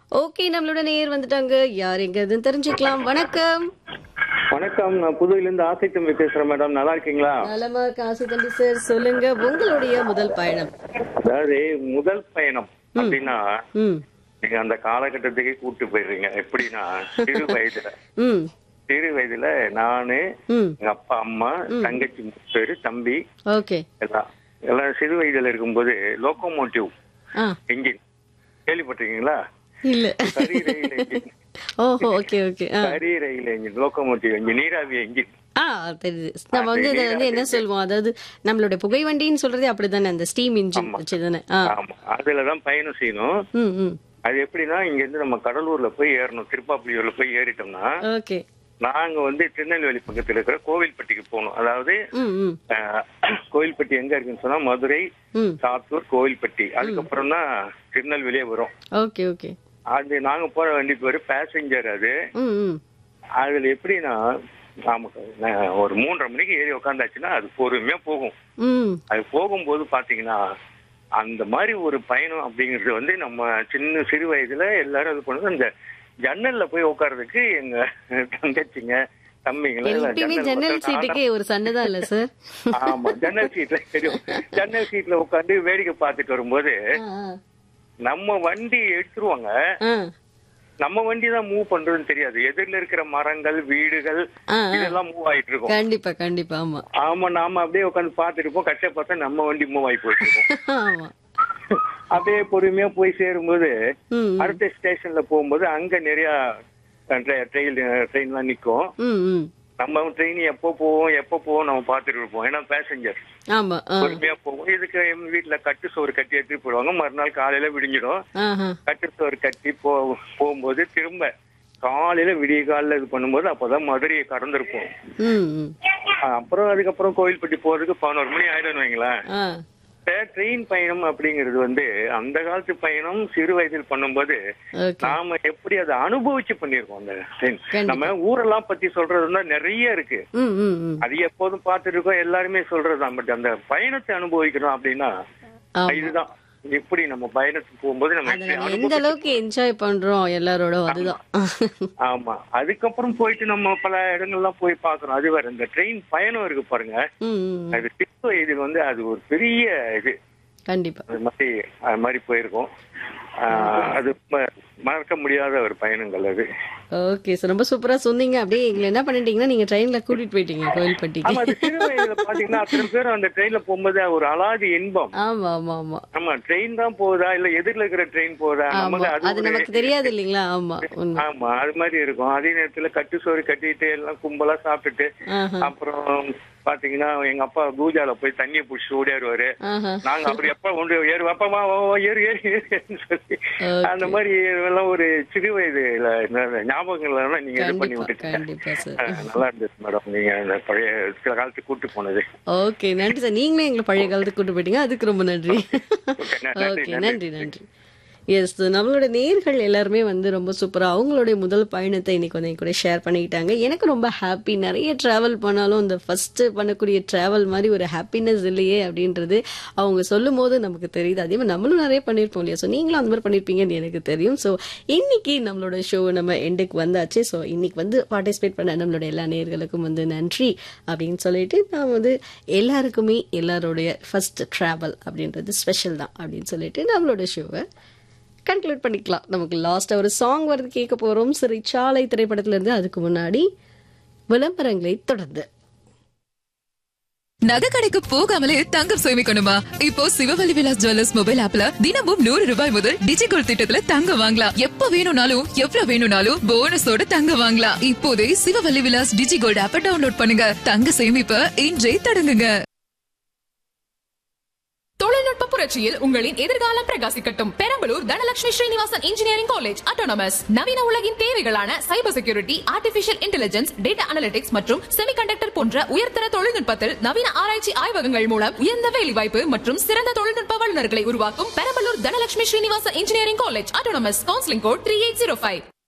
Okay நம்மளோட நேயர் வந்துட்டாங்க யார் எங்க இதுன்னு தெரிஞ்சுக்கலாம் வணக்கம் வணக்கம் நான் புதுவையிலிருந்து ஆசை தம்பி பேசுறேன் மேடம் நல்லா இருக்கீங்களா நலமா காசு தம்பி சார் சொல்லுங்க உங்களுடைய முதல் பயணம் அதாவது முதல் பயணம் அப்படின்னா ம் நீங்க அந்த காலகட்டத்துக்கே கூட்டு போயிடுறீங்க எப்படின்னா சிறு வயதுல ம் சிறு வயதுல நானு ம் எங்க அப்பா அம்மா தங்கச்சி மூணு பேரு தம்பி ஓகே எல்லாம் எல்லாம் சிறு வயதுல இருக்கும்போது லோகோமோட்டிவ் ஆ என்ஜின் கேள்விப்பட்டிருக்கீங்களா இல்ல கரி ரயில் என்ஜின் ஓஹோ ஓகே ஓகே ஆ கரி ரயில் என்ஜின் லோகோமோட்டிவ் என்ஜின் நீராவி என்ஜின் ஆ தெரியுது நம்ம வந்து இதை வந்து என்ன சொல்லுவோம் அதாவது நம்மளுடைய புகை வண்டின்னு சொல்றதே அப்படிதானே அந்த ஸ்டீம் இன்ஜின் வச்சுதானே ஆ ஆமா அதுலதான் பயணம் செய்யணும் ம் ம் அது எப்படின்னா இங்க இருந்து நம்ம கடலூர்ல போய் ஏறணும் திருப்பாப்புலியூர்ல போய் ஏறிட்டோம்னா ஓகே நாங்க வந்து திருநெல்வேலி பக்கத்துல இருக்கிற கோவில்பட்டிக்கு போகணும் அதாவது ம் ம் அஹ், கோவில்பட்டி எங்க இருக்குன்னு சொன்னா மதுரை ம் சாத்தூர் கோவில்பட்டி அதுக்கப்புறம் தான் திருநெல்வேலியே வரும் ஓகே ஓகே அது நாங்க போற வண்டி பேரு பேசஞ்சர் அது ம் ம் அதுல எப்படின்னா நமக்கு நான் ஒரு மூன்றரை மணிக்கு ஏறி உட்காந்தாச்சுன்னா அது பொறுமையா போகும் ம் அது போகும்போது பாத்தீங்கன்னா அந்த மாதிரி ஒரு பயணம் அப்படிங்கிறது வந்து நம்ம சின்ன சிறு வயதுல எல்லாரும் இது பண்ணுறது அந்த ஜன்னல்ல போய் உட்கார்றதுக்கு எங்க தங்கச்சிங்க தம்பிங்க எல்லாம் எப்பயுமே ஜன்னல் ஜன்னல் பக்கம் சீட்டுக்கே ஒரு சண்டை தான் இல்ல சார் ஆமா ஜன்னல் சீட்ல தெரியும் ஜன்னல் சீட்ல உட்காந்து வேடிக்கை பார்த்துட்டு வரும்போது நம்ம வண்டி எடுத்துருவாங்க ஆ நம்ம வண்டி தான் மூவ் பண்றதுன்னு தெரியாது எதிரில இருக்கிற மரங்கள் வீடுகள் ஆ, ஆ. இதெல்லாம் மூவ் ஆயிட்டு இருக்கும் கண்டிப்பா கண்டிப்பா ஆமா ஆமா நாம அப்படியே உட்காந்து பார்த்துட்டு இருப்போம் கஷ்ட பார்த்தா நம்ம வண்டி மூவ் ஆகி போயிட்டு இருக்கும் ஆமா அப்படியே பொறுமையா போய் சேரும்போது ம் ம். அடுத்த ஸ்டேஷன்ல போகும்போது அங்க நிறைய ட்ரெயின் ட்ரெயின்லாம் நிக்கும் ம் ம் நம்ம ட்ரெயின் எப்போ போவோம் எப்போ போவோம் நம்ம பார்த்துட்டு இருப்போம் ஏன்னா பேசஞ்சர் ஆமா ஆ பொறுமையா போவோம் இதுக்கு எங்க வீட்டுல கட்டு சோறு கட்டி எடுத்துட்டு போடுவாங்க மறுநாள் காலையில விடிஞ்சிடும் ஆஹா கட்டு சோறு கட்டி போ போகும்போது திரும்ப காலையில விடிய காலையில இது பண்ணும்போது அப்பதான் மதுரையை கடந்திருப்போம் ம் ம் அப்புறம் அதுக்கப்புறம் கோவில்பட்டி போறதுக்கு பதினோரு மணி ஆயிடும் வைங்களேன் ஆ ட்ரெயின் பயணம் அப்படிங்கிறது வந்து அந்த காலத்து பயணம் சிறு வயதில் பண்ணும்போது ஓகே நாம எப்படி அதை அனுபவிச்சு பண்ணிருக்கோம் அந்த ட்ரெயின் கண்டிப்பா. நம்ம ஊரெல்லாம் பத்தி சொல்றதுன்னா நிறைய இருக்கு ம் ம் ம் அது எப்போதும் பார்த்துட்டு இருக்கோம் எல்லாருமே சொல்றதுதான் பட் அந்த பயணத்தை அனுபவிக்கணும் அப்படின்னா ஆமா இதுதான் எப்படி நம்ம பயணத்துக்கு போகும்போது நம்ம அதை எப்படி நம்ம அனுபவி- எந்த அளவுக்கு என்ஜாய் பண்றோம் எல்லாரோட அதுதான் ஆமா அதுக்கப்புறம் போயிட்டு நம்ம பல இடங்கள்லாம் போய் பாக்குறோம் அது வேற இந்த ட்ரெயின் பயணம் இருக்கு பாருங்க ம் ம் அது சிறு வயதில் வந்து அது ஒரு பெரிய இது கண்டிப்பா அது மாதிரி அது மாதிரி போயிருக்கோம் ஆஹ் அது ரொம்ப மறக்க முடியாத ஒரு பயணங்கள் அது ஓகே சார் ரொம்ப சூப்பரா சொன்னீங்க அப்படியே எங்களை என்ன பண்ணிட்டீங்கன்னா நீங்க ட்ரெயின்ல கூட்டிட்டு போயிட்டீங்க கோயில்பட்டிக்கு ஆமா அது சிறு வயதுல பாத்தீங்கன்னா அத்தனை பேரும் அந்த ட்ரெயின்ல போகும்போது ஒரு அலாதி இன்பம் ஆமா ஆமா ஆமா ஆமா ட்ரெயின் தான் போகுதா இல்ல எதிரில இருக்கிற ட்ரெயின் போகுதா ஆமா நமக்கு அது அது ஒரு- நமக்கு தெரியாது இல்லைங்களா ஆமா உண்மை ஆமா அது மாதிரி இருக்கும் அதே நேரத்துல கட்டு சோறு கட்டிட்டு எல்லாம் கும்பலா சாப்பிட்டுட்டு ஆஹா அப்புறம் பாத்தீங்கன்னா எங்க அப்பா பூஜால போய் தண்ணியை புடிச்சு ஓடியாருவாரு ஆஹா நாங்க அப்படி எப்ப ஒன்று ஏறு அப்பமா ஏறு ஏறு ஏறுன்னு சொல்லி Okay. அந்த மாதிரி எல்லாம் ஒரு சிறு வயதுல இந்த ஞாபகங்கள் எல்லாம் நீங்க இது பண்ணி கண்டிப்பா விட்டுட்டீங்க கண்டிப்பா சார் அஹ் நல்லா இருந்துச்சு மேடம் நீங்க அந்த பழைய சில காலத்துக்கு கூட்டு போனது ஓகே நன்றி சார் நீங்களே எங்களை பழைய காலத்துக்கு கூட்டு போயிட்டீங்க அதுக்கு ரொம்ப நன்றி Okay, நன்றி, ஓகே நன்றி. நன்றி நன்றி எஸ் நம்மளோட நேர்கள் எல்லாருமே வந்து ரொம்ப சூப்பராக அவங்களுடைய முதல் பயணத்தை இன்னைக்கு வந்து என் கூட ஷேர் பண்ணிக்கிட்டாங்க எனக்கு ரொம்ப ஹாப்பி நிறைய ட்ராவல் பண்ணாலும் இந்த ஃபர்ஸ்ட் பண்ணக்கூடிய ட்ராவல் மாதிரி ஒரு ஹாப்பினஸ் இல்லையே அப்படின்றது அவங்க சொல்லும் போது நமக்கு தெரியுது அதே மாதிரி நம்மளும் நிறைய பண்ணியிருப்போம் இல்லையா ஸோ நீங்களும் அந்த மாதிரி பண்ணியிருப்பீங்கன்னு எனக்கு தெரியும் ஸோ இன்னைக்கு நம்மளோட ஷோ நம்ம எண்டுக்கு வந்தாச்சு ஸோ இன்னைக்கு வந்து பார்ட்டிசிபேட் பண்ண நம்மளோட எல்லா நேர்களுக்கும் வந்து நன்றி அப்படின்னு சொல்லிட்டு நான் வந்து எல்லாருக்குமே எல்லாருடைய ஃபர்ஸ்ட் ட்ராவல் அப்படின்றது ஸ்பெஷல் தான் அப்படின்னு சொல்லிட்டு நம்மளோட ஷோவை கன்க்ளூட் பண்ணிக்கலாம் நமக்கு லாஸ்ட் ஒரு சாங் வருது கேட்க போறோம் சிறைச்சாலை திரைப்படத்துல இருந்து அதுக்கு முன்னாடி விளம்பரங்களை தொடர்ந்து நகை கடைக்கு போகாமலே தங்கம் சேமிக்கணுமா இப்போ சிவவழி விலாஸ் ஜுவல்லர்ஸ் மொபைல் ஆப்ல தினமும் நூறு ரூபாய் முதல் டிஜிகோல் திட்டத்துல தங்கம் வாங்கலாம் எப்ப வேணும்னாலும் எவ்வளவு வேணும்னாலும் போனஸோட தங்கம் வாங்கலாம் இப்போதே சிவவழி விலாஸ் டிஜிகோல்ட் ஆப்ப டவுன்லோட் பண்ணுங்க தங்க சேமிப்ப இன்றே தொடங்குங்க தொழில்நுட்ப புரட்சியில் உங்களின் எதிர்காலம் பிரகாசிக்கட்டும் Perambalur Dhanalakshmi Srinivasan engineering college autonomous நவீன உலகின் தேவைகளான cyber security artificial intelligence data analytics மற்றும் செமிகண்டக்டர் போன்ற உயர்தர தொழில்நுட்பத்தில் நவீன ஆராய்ச்சி ஆய்வகங்கள் மூலம் உயர்ந்த வேலைவாய்ப்பு மற்றும் சிறந்த தொழில்நுட்ப வல்லுநர்களை உருவாக்கும் Perambalur Dhanalakshmi Srinivasan engineering college autonomous counselling code three eight zero five